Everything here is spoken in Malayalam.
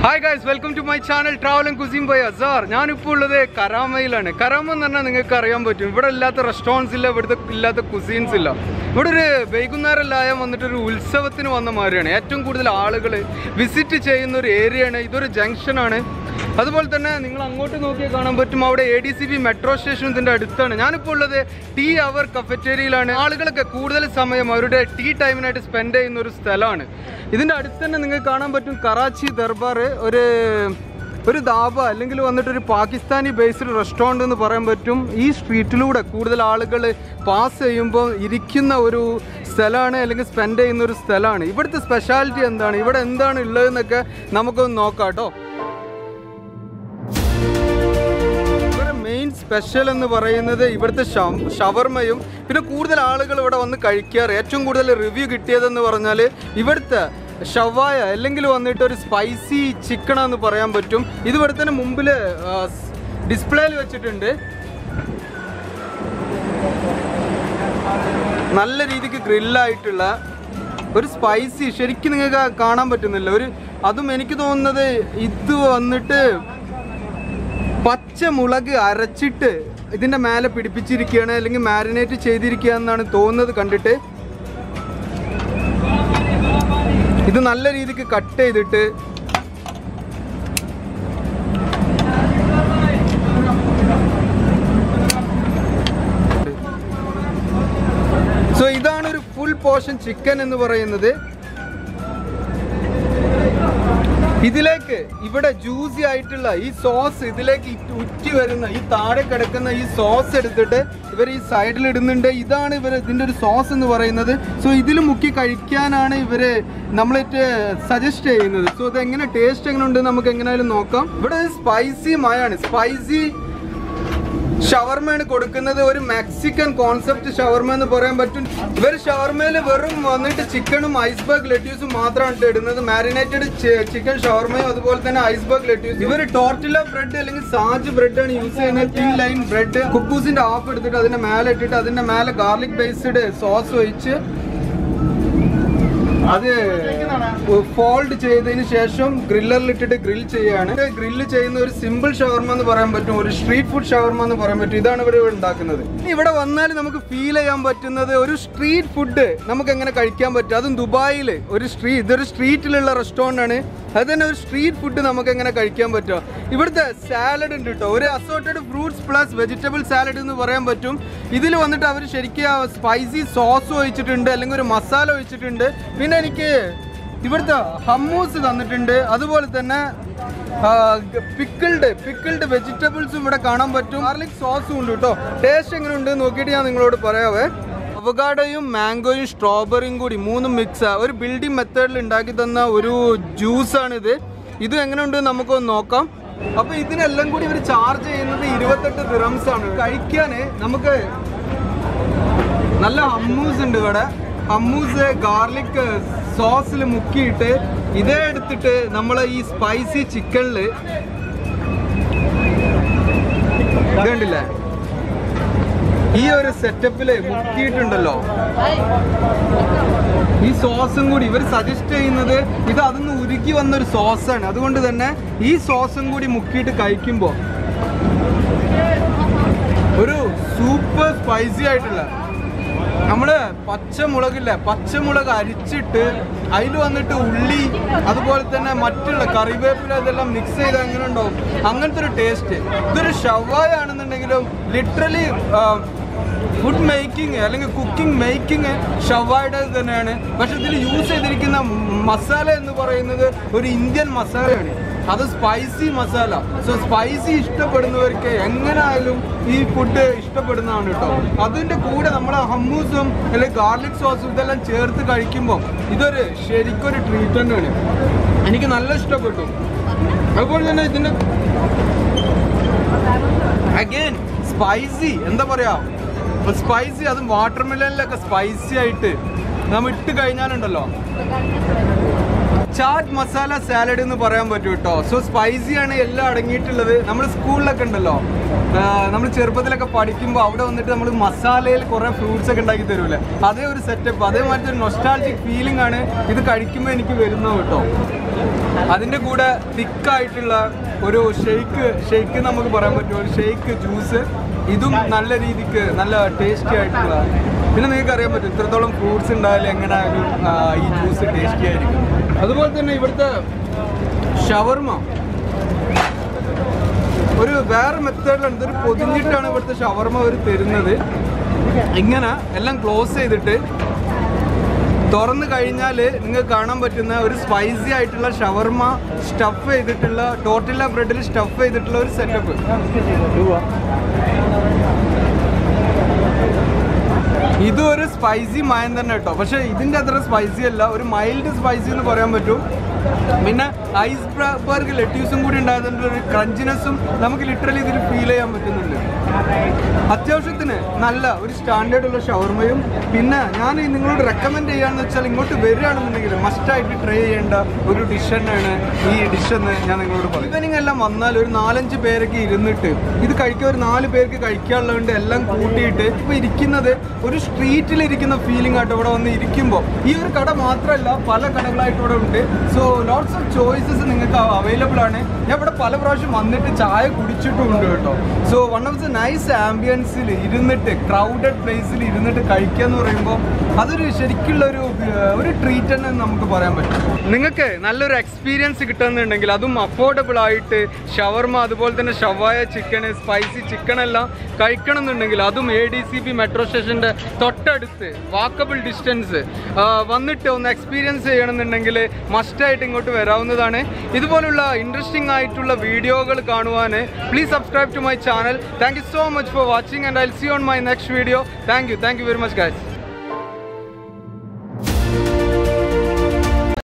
hi guys welcome to my channel travel and cuisine by Azar ഞാനിപ്പോൾ ഉള്ളത് കരാമയിലാണ് കരാമ എന്ന് പറഞ്ഞാൽ നിങ്ങൾക്ക് അറിയാൻ പറ്റും ഇവിടെ ഇല്ലാത്ത റെസ്റ്റോറൻറ്റ്സ് ഇല്ല ഇവിടുത്തെ ഇല്ലാത്ത കുസീൻസ് ഇല്ല ഇവിടെ ഒരു വൈകുന്നേരമെല്ലാം വന്നിട്ട് ഒരു ഉത്സവത്തിന് വന്ന മാതിരിയാണ് ഏറ്റവും കൂടുതൽ ആളുകൾ വിസിറ്റ് ചെയ്യുന്ന ഒരു ഏരിയയാണ് ഇതൊരു ജംഗ്ഷനാണ് അതുപോലെ തന്നെ നിങ്ങൾ അങ്ങോട്ട് നോക്കിയാൽ കാണാൻ പറ്റും അവിടെ A D C B metro station ഇതിൻ്റെ അടുത്താണ് ഞാനിപ്പോൾ ഉള്ളത് ടീ അവർ കഫറ്റേരിയയിലാണ് ആളുകളൊക്കെ കൂടുതൽ സമയം അവരുടെ ടീ ടൈമിനായിട്ട് സ്പെൻഡ് ചെയ്യുന്ന ഒരു സ്ഥലമാണ് ഇതിൻ്റെ അടുത്ത് തന്നെ നിങ്ങൾക്ക് കാണാൻ പറ്റും കറാച്ചി ദർബാർ ഒരു ഒരു ദാബ അല്ലെങ്കിൽ വന്നിട്ട് ഒരു പാകിസ്ഥാനി ബേസ്ഡ് റെസ്റ്റോറൻറ്റ് എന്ന് പറയാൻ പറ്റും ഈ സ്ട്രീറ്റിലൂടെ കൂടുതൽ ആളുകൾ പാസ് ചെയ്യുമ്പോൾ ഇരിക്കുന്ന ഒരു സ്ഥലമാണ് അല്ലെങ്കിൽ സ്പെൻഡ് ചെയ്യുന്ന ഒരു സ്ഥലമാണ് ഇവിടുത്തെ സ്പെഷ്യാലിറ്റി എന്താണ് ഇവിടെ എന്താണ് ഉള്ളതെന്നൊക്കെ നമുക്കൊന്ന് നോക്കാം കേട്ടോ ഇവരുടെ മെയിൻ സ്പെഷ്യൽ എന്ന് പറയുന്നത് ഇവിടുത്തെ ഷ- ഷവർമയും പിന്നെ കൂടുതൽ ആളുകൾ ഇവിടെ വന്ന് കഴിക്കാറ് ഏറ്റവും കൂടുതൽ റിവ്യൂ കിട്ടിയതെന്ന് പറഞ്ഞാൽ ഇവിടുത്തെ ഷവായ അല്ലെങ്കിൽ വന്നിട്ട് ഒരു സ്പൈസി ചിക്കൺ എന്ന് പറയാൻ പറ്റും ഇത് ഇവിടെ തന്നെ മുമ്പിൽ ഡിസ്പ്ലേയിൽ വെച്ചിട്ടുണ്ട് നല്ല രീതിക്ക് ഗ്രില്ലായിട്ടുള്ള ഒരു സ്പൈസി ശരിക്കും നിങ്ങൾക്ക് കാണാൻ പറ്റുന്നില്ല ഒരു അതും എനിക്ക് തോന്നുന്നത് ഇത് വന്നിട്ട് പച്ചമുളക് അരച്ചിട്ട് ഇതിന്റെ മേലെ പിടിപ്പിച്ചിരിക്കുകയാണ് അല്ലെങ്കിൽ മാരിനേറ്റ് ചെയ്തിരിക്കുക എന്നാണ് തോന്നുന്നത് കണ്ടിട്ട് ഇത് നല്ല രീതിക്ക് കട്ട് ചെയ്തിട്ട് സോ ഇതാണ് ഒരു ഫുൾ പോർഷൻ ചിക്കൻ എന്ന് പറയുന്നത് ഇതിലേക്ക് ഇവിടെ ജ്യൂസി ആയിട്ടുള്ള ഈ സോസ് ഇതിലേക്ക് ഇറ്റ് ഉറ്റി വരുന്ന ഈ താഴെ കിടക്കുന്ന ഈ സോസ് എടുത്തിട്ട് ഇവർ ഈ സൈഡിൽ ഇടുന്നുണ്ട് ഇതാണ് ഇവർ ഇതിൻ്റെ ഒരു സോസ് എന്ന് പറയുന്നത് സോ ഇതിൽ മുക്കി കഴിക്കാനാണ് ഇവര് നമ്മളിട്ട് സജസ്റ്റ് ചെയ്യുന്നത് സോ ഇത് എങ്ങനെ ടേസ്റ്റ് എങ്ങനെ ഉണ്ട് നമുക്ക് എങ്ങനെയായാലും നോക്കാം ഇവിടെ സ്പൈസി മയാണ് സ്പൈസി ഷവർമയാണ് കൊടുക്കുന്നത് ഒരു മെക്സിക്കൻ കോൺസെപ്റ്റ് ഷവർമ എന്ന് പറയാൻ പറ്റും ഇവർ ഷവർമയിൽ വെറും വന്നിട്ട് ചിക്കനും ഐസ്ബർഗ് ലെറ്റ്യൂസും മാത്രമാണ് ഇടുന്നത് മാരിനേറ്റഡ് ചിക്കൻ ഷവർമയും അതുപോലെ തന്നെ ഐസ്ബർഗ് ലെറ്റ്യൂസ് ഇവർ ടോർട്ടില ബ്രെഡ് അല്ലെങ്കിൽ സാജ് ബ്രെഡ് ആണ് യൂസ് ചെയ്യുന്നത് തിൻ ലൈൻ ബ്രെഡ് കുക്കൂസിന്റെ ഹാഫ് എടുത്തിട്ട് അതിന്റെ മേലെ ഇട്ടിട്ട് അതിന്റെ മേലെ ഗാർലിക് ബേസ്ഡ് സോസ് ഒഴിച്ച് അത് ഫോൾഡ് ചെയ്തതിന് ശേഷം ഗ്രില്ലറിൽ ഇട്ടിട്ട് ഗ്രിൽ ചെയ്യാണ് ഗ്രില്ല് ചെയ്യുന്ന ഒരു സിമ്പിൾ ഷവർമ എന്ന് പറയാൻ പറ്റും ഒരു സ്ട്രീറ്റ് ഫുഡ് ഷവർമ എന്ന് പറയാൻ പറ്റും ഇതാണ് ഇവർ ഉണ്ടാക്കുന്നത് ഇനി ഇവിടെ വന്നാൽ നമുക്ക് ഫീൽ ചെയ്യാൻ പറ്റുന്നത് ഒരു സ്ട്രീറ്റ് ഫുഡ് നമുക്ക് എങ്ങനെ കഴിക്കാൻ പറ്റും അതും ദുബായിൽ ഒരു സ്ട്രീറ്റ് ഇതൊരു സ്ട്രീറ്റിലുള്ള റെസ്റ്റോറൻ്റ് ആണ് അത് തന്നെ ഒരു സ്ട്രീറ്റ് ഫുഡ് നമുക്ക് എങ്ങനെ കഴിക്കാൻ പറ്റുമോ ഇവിടുത്തെ സാലഡ് ഉണ്ട് കേട്ടോ ഒരു assorted fruits plus vegetable salad എന്ന് പറയാൻ പറ്റും ഇതിൽ വന്നിട്ട് അവർ ശരിക്കും സ്പൈസി സോസ് ഒഴിച്ചിട്ടുണ്ട് അല്ലെങ്കിൽ ഒരു മസാല ഒഴിച്ചിട്ടുണ്ട് പിന്നെ എനിക്ക് ഇവിടുത്തെ ഹമ്മൂസ് തന്നിട്ടുണ്ട് അതുപോലെ തന്നെ പിക്കിൾഡ് പിക്കിൾഡ് വെജിറ്റബിൾസും ഇവിടെ കാണാൻ പറ്റും ഗാർലിക് സോസും ഉണ്ട് കേട്ടോ ടേസ്റ്റ് എങ്ങനെ ഉണ്ട് നോക്കിയിട്ട് ഞാൻ നിങ്ങളോട് പറയാവേ അവഗാഡോയും മാംഗോയും സ്ട്രോബെറിയും കൂടി മൂന്നും മിക്സ് ഒരു ബിൽഡിംഗ് മെത്തേഡിൽ ഉണ്ടാക്കി തന്ന ഒരു ജ്യൂസാണിത് ഇത് എങ്ങനെയുണ്ട് നമുക്കൊന്ന് നോക്കാം അപ്പൊ ഇതിനെല്ലാം കൂടി ഇവർ ചാർജ് ചെയ്യുന്നത് ഇരുപത്തെട്ട് ദിറംസ് ആണ് കഴിക്കാന് നമുക്ക് നല്ല ഹമ്മൂസ് ഉണ്ട് ഇവിടെ ഹമ്മൂസ് ഗാർലിക് സോസിൽ മുക്കിയിട്ട് ഇതേ എടുത്തിട്ട് നമ്മൾ ഈ സ്പൈസി ചിക്കനിൽ ഇതുണ്ടില്ലേ ഈ ഒരു സെറ്റപ്പില് മുക്കിയിട്ടുണ്ടല്ലോ ഈ സോസും കൂടി ഇവർ സജസ്റ്റ് ചെയ്യുന്നത് ഇത് അതൊന്ന് ഉരുക്കി വന്ന ഒരു സോസാണ് അതുകൊണ്ട് തന്നെ ഈ സോസും കൂടി മുക്കിയിട്ട് കഴിക്കുമ്പോൾ ഒരു സൂപ്പർ സ്പൈസി ആയിട്ടുള്ള നമ്മള് പച്ചമുളകില്ലേ പച്ചമുളക് അരിച്ചിട്ട് അതിൽ വന്നിട്ട് ഉള്ളി അതുപോലെ തന്നെ മറ്റുള്ള കറിവേപ്പില ഇതെല്ലാം മിക്സ് ചെയ്ത് എങ്ങനെ ഉണ്ടാവും അങ്ങനത്തെ ഒരു ടേസ്റ്റ് ഇതൊരു ഷവായ ആണെന്നുണ്ടെങ്കിലും ലിറ്ററലി ഫുഡ് മേക്കിംഗ് അല്ലെങ്കിൽ കുക്കിംഗ് മേക്കിംഗ് ഷവായുടെ തന്നെയാണ് പക്ഷെ ഇതിൽ യൂസ് ചെയ്തിരിക്കുന്ന മസാല എന്ന് പറയുന്നത് ഒരു ഇന്ത്യൻ മസാലയാണ് അത് സ്പൈസി മസാല സോ സ്പൈസി ഇഷ്ടപ്പെടുന്നവർക്ക് എങ്ങനായാലും ഈ ഫുഡ് ഇഷ്ടപ്പെടുന്നതാണ് കേട്ടോ അതിന്റെ കൂടെ നമ്മളെ ഹമ്മൂസും അല്ലെങ്കിൽ ഗാർലിക് സോസും ഇതെല്ലാം ചേർത്ത് കഴിക്കുമ്പോൾ ഇതൊരു ശരിക്കൊരു ട്രീറ്റ്മെന്റ് ആണ് എനിക്ക് നല്ല ഇഷ്ടപ്പെട്ടു അതുപോലെ തന്നെ ഇതിന്റെ അഗൈൻ സ്പൈസി എന്താ പറയാ സ്പൈസി അതും വാട്ടർ മെലനിലൊക്കെ സ്പൈസി ആയിട്ട് നമ്മൾ ഇട്ട് കഴിഞ്ഞാലുണ്ടല്ലോ ചാറ്റ് മസാല സാലഡ് എന്ന് പറയാൻ പറ്റും കേട്ടോ സോ സ്പൈസി ആണ് എല്ലാം അടങ്ങിയിട്ടുള്ളത് നമ്മൾ സ്കൂളിലൊക്കെ ഉണ്ടല്ലോ നമ്മൾ ചെറുപ്പത്തിലൊക്കെ പഠിക്കുമ്പോൾ അവിടെ വന്നിട്ട് നമ്മൾ മസാലയിൽ കുറേ ഫ്രൂട്ട്സ് ഒക്കെ ഉണ്ടാക്കി തരൂലേ അതേ ഒരു സെറ്റപ്പ് അതേമാതിരി ഒരു നൊസ്റ്റാൾജിക് ഫീലിംഗ് ആണ് ഇത് കഴിക്കുമ്പോൾ എനിക്ക് വരുന്നത് കേട്ടോ അതിൻ്റെ കൂടെ തിക്കായിട്ടുള്ള ഒരു ഷെയ്ക്ക് ഷെയ്ക്ക് നമുക്ക് പറയാൻ പറ്റും ഒരു ഷെയ്ക്ക് ജ്യൂസ് ഇതും നല്ല രീതിക്ക് നല്ല ടേസ്റ്റി ആയിട്ടുള്ള പിന്നെ നിങ്ങൾക്ക് അറിയാൻ പറ്റും ഇത്രത്തോളം ഫ്രൂട്ട്സ് ഉണ്ടായാലും എങ്ങനെ ഒരു ആ, ഈ ജ്യൂസ് ടേസ്റ്റി ആയിരിക്കും അതുപോലെ തന്നെ ഇവിടുത്തെ ഷവർമ ഒരു വേറെ മെത്തേഡിലാണ് ഇതൊരു പൊതിഞ്ഞിട്ടാണ് ഇവിടുത്തെ ഷവർമ അവർ തരുന്നത് ഇങ്ങനെ എല്ലാം ക്ലോസ് ചെയ്തിട്ട് തുറന്നു കഴിഞ്ഞാൽ നിങ്ങൾക്ക് കാണാൻ പറ്റുന്ന ഒരു സ്പൈസി ആയിട്ടുള്ള ഷവർമ സ്റ്റഫ് ചെയ്തിട്ടുള്ള ടോട്ടില്ല ബ്രെഡിൽ സ്റ്റഫ് ചെയ്തിട്ടുള്ള ഒരു സെറ്റപ്പ് ഇതും ഒരു സ്പൈസി മയം തന്നെ കേട്ടോ പക്ഷെ ഇതിന്റെ അത്ര സ്പൈസി അല്ല ഒരു മൈൽഡ് സ്പൈസി എന്ന് പറയാൻ പറ്റും പിന്നെ ഐസ് ബർഗ് ലെറ്റ്യൂസും കൂടി ഉണ്ടായതുകൊണ്ട് ഒരു ക്രഞ്ചിനെസ്സും നമുക്ക് ലിറ്ററലി ഇതിൽ ഫീൽ ചെയ്യാൻ പറ്റുന്നുണ്ട് അത്യാവശ്യത്തിന് നല്ല ഒരു സ്റ്റാൻഡേർഡ് ഉള്ള ഷവർമയും പിന്നെ ഞാൻ ഈ നിങ്ങളോട് റെക്കമെൻഡ് ചെയ്യാന്ന് വെച്ചാൽ ഇങ്ങോട്ട് വരികയാണെന്നുണ്ടെങ്കിൽ മസ്റ്റായിട്ട് ട്രൈ ചെയ്യേണ്ട ഒരു ഡിഷ് തന്നെയാണ് ഈ ഡിഷ് എന്ന് ഞാൻ നിങ്ങളോട് പറയും ഈവനിങ് എല്ലാം വന്നാൽ ഒരു നാലഞ്ച് പേരൊക്കെ ഇരുന്നിട്ട് ഇത് കഴിക്കാൻ ഒരു നാല് പേർക്ക് കഴിക്കാനുള്ളതുകൊണ്ട് എല്ലാം കൂട്ടിയിട്ട് ഇപ്പൊ ഇരിക്കുന്നത് ഒരു സ്ട്രീറ്റിൽ ഇരിക്കുന്ന ഫീലിംഗ് ആയിട്ട് ഇവിടെ വന്ന് ഇരിക്കുമ്പോൾ ഈ ഒരു കട മാത്രമല്ല പല കടകളായിട്ട് ഇവിടെ ഉണ്ട് സോ ലോട്ട്സ് ഓഫ് ചോയ്സസ് നിങ്ങൾക്ക് അവൈലബിൾ ആണ് ഞാൻ ഇവിടെ പല പ്രാവശ്യം വന്നിട്ട് ചായ കുടിച്ചിട്ടുമുണ്ട് കേട്ടോ so one of the nice ആംബിയൻസിൽ ഇരുന്നിട്ട് ക്രൗഡഡ് പ്ലേസിൽ ഇരുന്നിട്ട് കഴിക്കുക എന്ന് പറയുമ്പോൾ അതൊരു ശരിക്കുള്ള ഒരു ഏർ, ഒരു ട്രീറ്റ് തന്നെ നമുക്ക് പറയാൻ പറ്റും നിങ്ങൾക്ക് നല്ലൊരു എക്സ്പീരിയൻസ് കിട്ടുന്നുണ്ടെങ്കിൽ അതും അഫോർഡബിൾ ആയിട്ട് ഷവർമ അതുപോലെ തന്നെ ഷവായ ചിക്കൻ സ്പൈസി ചിക്കൻ എല്ലാം കഴിക്കണം എന്നുണ്ടെങ്കിൽ അതും A D C B metro സ്റ്റേഷൻ്റെ തൊട്ടടുത്ത് വാക്കബിൾ ഡിസ്റ്റൻസ് വന്നിട്ട് ഒന്ന് എക്സ്പീരിയൻസ് ചെയ്യണമെന്നുണ്ടെങ്കിൽ മസ്റ്റായിട്ട് ഇങ്ങോട്ട് വരാവുന്നതാണ് ഇതുപോലുള്ള ഇൻട്രസ്റ്റിംഗ് ആയിട്ടുള്ള വീഡിയോകൾ കാണുവാൻ please subscribe to my channel thank you so much for watching and I see on my next video thank you thank you very much guys